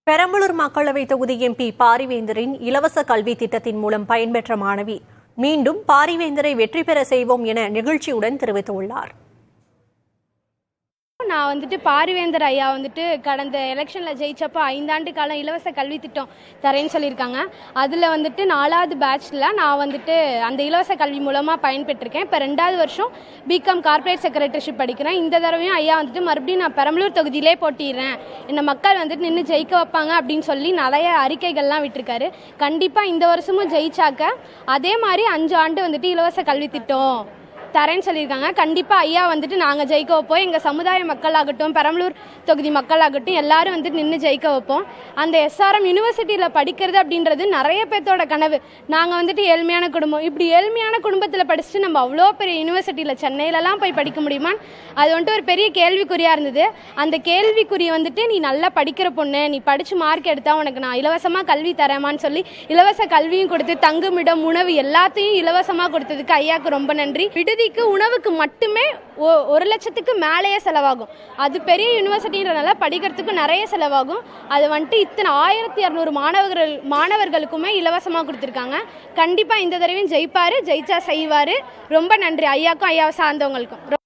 பெரம்பலூர் மக்களவை தொகுதி எம்பி பாரிவேந்தரின் இலவச கல்வி திட்டத்தின் மூலம் பயன்பெற்ற மாணவி மீண்டும் பாரிவேந்தரை வெற்றி பெற செய்வோம் என நிகழ்ச்சியுடன் தெரிவித்துள்ளார் நான் வந்துட்டு பாரிவேந்தர் ஐயா வந்துட்டு கடந்த எலெக்ஷனில் ஜெயிச்சப்போ ஐந்தாண்டு காலம் இலவச கல்வி திட்டம் தரேன்னு சொல்லியிருக்காங்க அதில் வந்துட்டு நாலாவது பேட்ச்சில் நான் வந்துட்டு அந்த இலவச கல்வி மூலமாக பயன்பெற்றிருக்கேன் இப்போ ரெண்டாவது வருஷம் பிகாம் கார்ப்பரேட் செக்ரட்டரிஷிப் படிக்கிறேன் இந்த தடவையும் ஐயா வந்துட்டு மறுபடியும் நான் பெரம்பலூர் தொகுதியிலே போட்டிடுறேன் இந்த மக்கள் வந்துட்டு நின்று ஜெயிக்க வைப்பாங்க அப்படின்னு சொல்லி நிறைய அறிக்கைகள்லாம் விட்டிருக்காரு கண்டிப்பாக இந்த வருஷமும் ஜெயிச்சாக்க அதே மாதிரி அஞ்சு ஆண்டு வந்துட்டு இலவச கல்வி திட்டம் தரேன்னு சொல்லியிருக்காங்க கண்டிப்பாக ஐயா வந்துட்டு நாங்கள் ஜெயிக்க வைப்போம் எங்கள் சமுதாய மக்களாகட்டும் பெரம்பலூர் தொகுதி மக்களாகட்டும் எல்லாரும் வந்துட்டு நின்று ஜெயிக்க வைப்போம் அந்த எஸ்ஆர்எம் யூனிவர்சிட்டியில் படிக்கிறது அப்படின்றது நிறைய பேர்த்தோட கனவு நாங்கள் வந்துட்டு ஏழ்மையான குடும்பம் இப்படி ஏழ்மையான குடும்பத்தில் படிச்சுட்டு நம்ம அவ்வளோ பெரிய யூனிவர்சிட்டியில் சென்னையிலலாம் போய் படிக்க முடியுமா அது வந்துட்டு ஒரு பெரிய கேள்விக்குறியாக இருந்தது அந்த கேள்விக்குறி வந்துட்டு நீ நல்லா படிக்கிற பொண்ணு நீ படித்து மார்க் எடுத்தா உனக்கு நான் இலவசமாக கல்வி தரேமான்னு சொல்லி இலவச கல்வியும் கொடுத்து தங்குமிடம் உணவு எல்லாத்தையும் இலவசமாக கொடுத்ததுக்கு ஐயாவுக்கு ரொம்ப நன்றி விடுதிக்கு உணவுக்கு மட்டுமே ஒ- ஒரு லட்சத்துக்கு மேலேயே செலவாகும் அது பெரிய யூனிவர்சிட்டின்றனால படிக்கிறதுக்கு நிறைய செலவாகும் அது வந்துட்டு இத்தனை ஆயிரத்தி இரநூறு மாணவர்கள் மாணவர்களுக்குமே இலவசமாக கொடுத்துருக்காங்க கண்டிப்பாக இந்த தடவையும் ஜெயிப்பார் ஜெயிச்சா செய்வார் ரொம்ப நன்றி ஐயாக்கும் ஐயாவை சார்ந்தவங்களுக்கும்